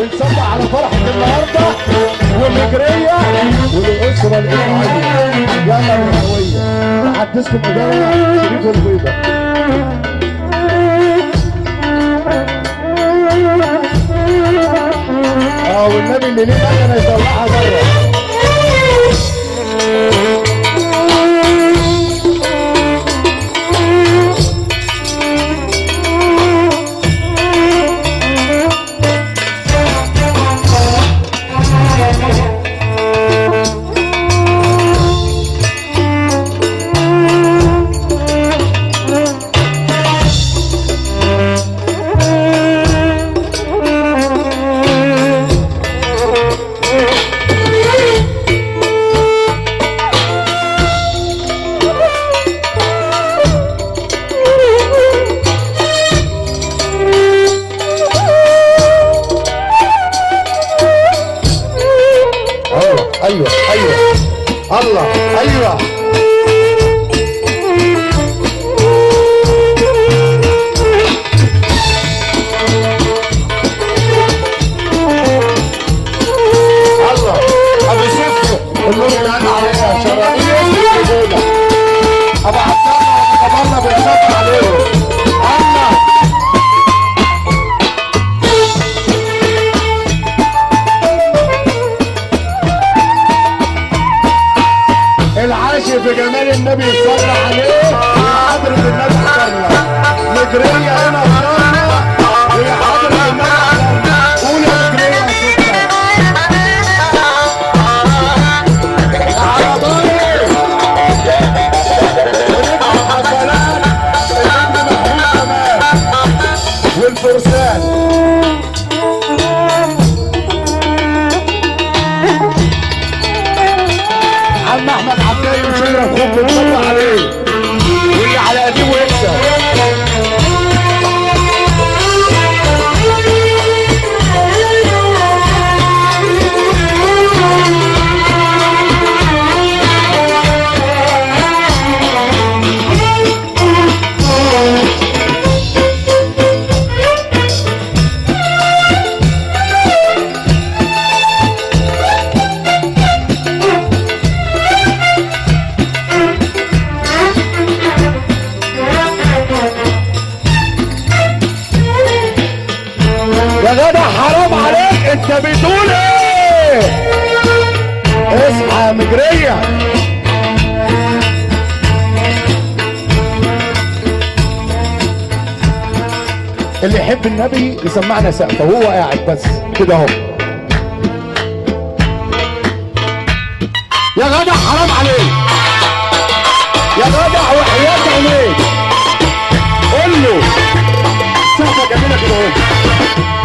بنصبح على فرحة النهاردة والمجرية والأسرة الإسرائيلية يلا الهوية تحدثكم إدارة شريف البيضة اه والنبي اللي ليه مكنة يطلعها بره ايوه ايوه ايوه الله ايوه الله ابو سيف النور كان عليها شرابيه في ابو عبد الله ابو الله بنصب عليهم الله العاشق بجمال النبي صلى عليه حضرة النبي صلى مجرية هنا صلى هي حضرة النبي صلى قول يا مجرية يا ستة يا عرباية ونجم حسنات النبي محمود كمان والفرسان عم احمد عباية وشيرة خد بنصب عليه واللي على قديمه يكسب يا جدع حرام عليك انت بتقول ايه اصحى يا مجرية اللي يحب النبي يسمعنا سقفه وهو قاعد بس كده اهو يا جدع حرام عليك يا جدع وحياة عينيك قول له سقفه جميله كده اهو